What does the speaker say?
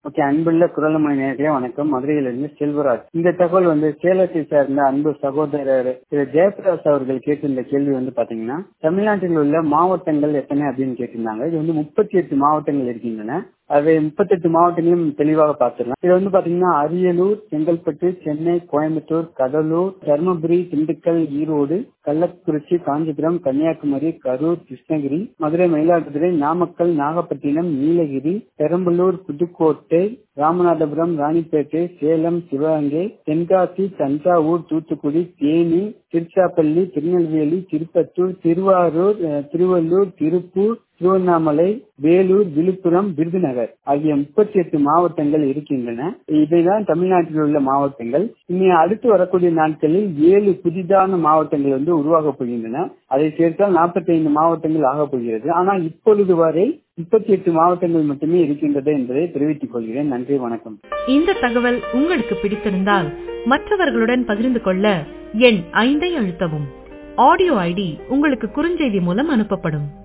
okay அன்புள்ள குரலமணி நேர்களே வணக்கம் மதுரையிலிருந்து செல்வராஜ் இந்த தகவல் வந்து சேலத்தை சார்ந்த அன்பு சகோதரர் திரு ஜெயபிரகாஷ் அவர்கள் கேட்டிருந்த கேள்வி வந்து பாத்தீங்கன்னா தமிழ்நாட்டில் உள்ள மாவட்டங்கள் எத்தனை அப்படின்னு கேட்டிருந்தாங்க இது வந்து முப்பத்தி எட்டு மாவட்டங்கள் இருக்கின்றன அதை முப்பத்தெட்டு மாவட்டங்களையும் தெளிவாக பார்த்துடலாம் இது வந்து பாத்தீங்கன்னா அரியலூர் செங்கல்பட்டு சென்னை கோயம்புத்தூர் கடலூர் தருமபுரி திண்டுக்கல் ஈரோடு கள்ளக்குறிச்சி காஞ்சிபுரம் கன்னியாகுமரி கரூர் கிருஷ்ணகிரி மதுரை மயிலாடுதுறை நாமக்கல் நாகப்பட்டினம் நீலகிரி பெரம்பலூர் புதுக்கோட்டை ராமநாதபுரம் ராணிப்பேட்டை சேலம் சிவகங்கை தென்காசி தஞ்சாவூர் தூத்துக்குடி தேனி திருச்சாப்பள்ளி திருநெல்வேலி திருப்பத்தூர் திருவாரூர் திருவள்ளூர் திருப்பூர் திருவண்ணாமலை வேலூர் விழுப்புரம் விருதுநகர் ஆகிய முப்பத்தி எட்டு மாவட்டங்கள் இருக்கின்றன இவைதான் தமிழ்நாட்டில் உள்ள மாவட்டங்கள் இனி அடுத்து வரக்கூடிய நாட்களில் ஏழு புதிதான மாவட்டங்கள் வந்து உருவாகப் போகின்றன அதை சேர்த்தால் நாற்பத்தி ஐந்து மாவட்டங்கள் ஆகப் போகிறது ஆனால் இப்பொழுது வரை முப்பத்தி எட்டு மாவட்டங்கள் மட்டுமே இருக்கின்றது என்பதை தெரிவித்துக் கொள்கிறேன் நன்றி வணக்கம் இந்த தகவல் உங்களுக்கு பிடித்திருந்தால் மற்றவர்களுடன் பகிர்ந்து கொள்ள எண் ஐந்தை அழுத்தவும் ஆடியோ ஐடி உங்களுக்கு குறுஞ்செய்தி மூலம் அனுப்பப்படும்